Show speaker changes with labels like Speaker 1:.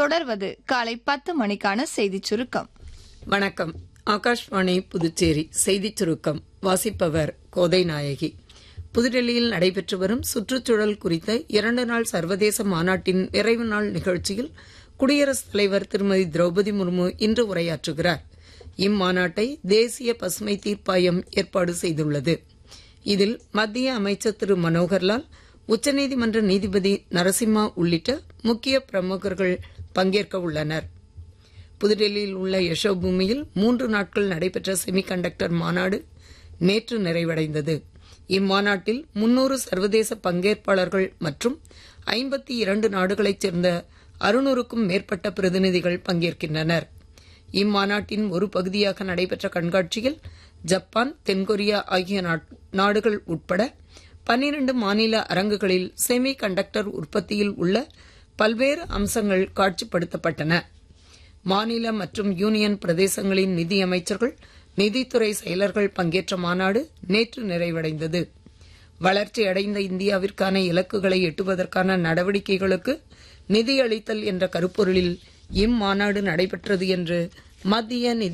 Speaker 1: தொடர்வது காலை பத்து மணிக்கான செய்திச் சுருக்கம்
Speaker 2: வணக்கம் ஆகாஷ்வாணி புதுச்சேரி செய்திச் சுருக்கம் வாசிப்பவர் கோதை நாயகி புதுடெல்லியில் நடைபெற்று வரும் சுற்றுச்சூழல் குறித்த இரண்டு நாள் சர்வதேச மாநாட்டின் நிறைவு நாள் நிகழ்ச்சியில் குடியரசுத் தலைவர் திருமதி திரௌபதி முர்மு இன்று உரையாற்றுகிறார் இம்மாநாட்டை தேசிய பசுமை தீர்ப்பாயம் ஏற்பாடு செய்துள்ளது இதில் மத்திய அமைச்சர் திரு மனோகர்லால் உச்சநீதிமன்ற நீதிபதி நரசிம்மா உள்ளிட்ட முக்கிய பிரமுகர்கள் பங்கேற்க உள்ளனர் புதுடெல்லியில் உள்ள யசோபூமியில் மூன்று நாட்கள் நடைபெற்ற செமிகண்டக்டர் மாநாடு நேற்று நிறைவடைந்தது இம்மாநாட்டில் முன்னூறு சர்வதேச பங்கேற்பாளர்கள் மற்றும் ஐம்பத்தி இரண்டு நாடுகளைச் சேர்ந்த அறுநூறுக்கும் மேற்பட்ட பிரதிநிதிகள் பங்கேற்கின்றனர் இம்மாநாட்டின் ஒரு பகுதியாக நடைபெற்ற கண்காட்சியில் ஜப்பான் தென்கொரியா ஆகிய நாடுகள் உட்பட பன்னிரண்டு மாநில அரங்குகளில் செமி கண்டக்டர் உற்பத்தியில் உள்ள பல்வேறு அம்சங்கள் காட்சிப்படுத்தப்பட்டன மாநில மற்றும் யூனியன் பிரதேசங்களின் நிதி அமைச்சர்கள் நிதித்துறை செயலர்கள் பங்கேற்ற மாநாடு நேற்று நிறைவடைந்தது வளர்ச்சியடைந்த இந்தியாவிற்கான இலக்குகளை எட்டுவதற்கான நடவடிக்கைகளுக்கு நிதியளித்தல் என்ற கருப்பொருளில் இம்மாநாடு நடைபெற்றது என்று மத்திய நிதி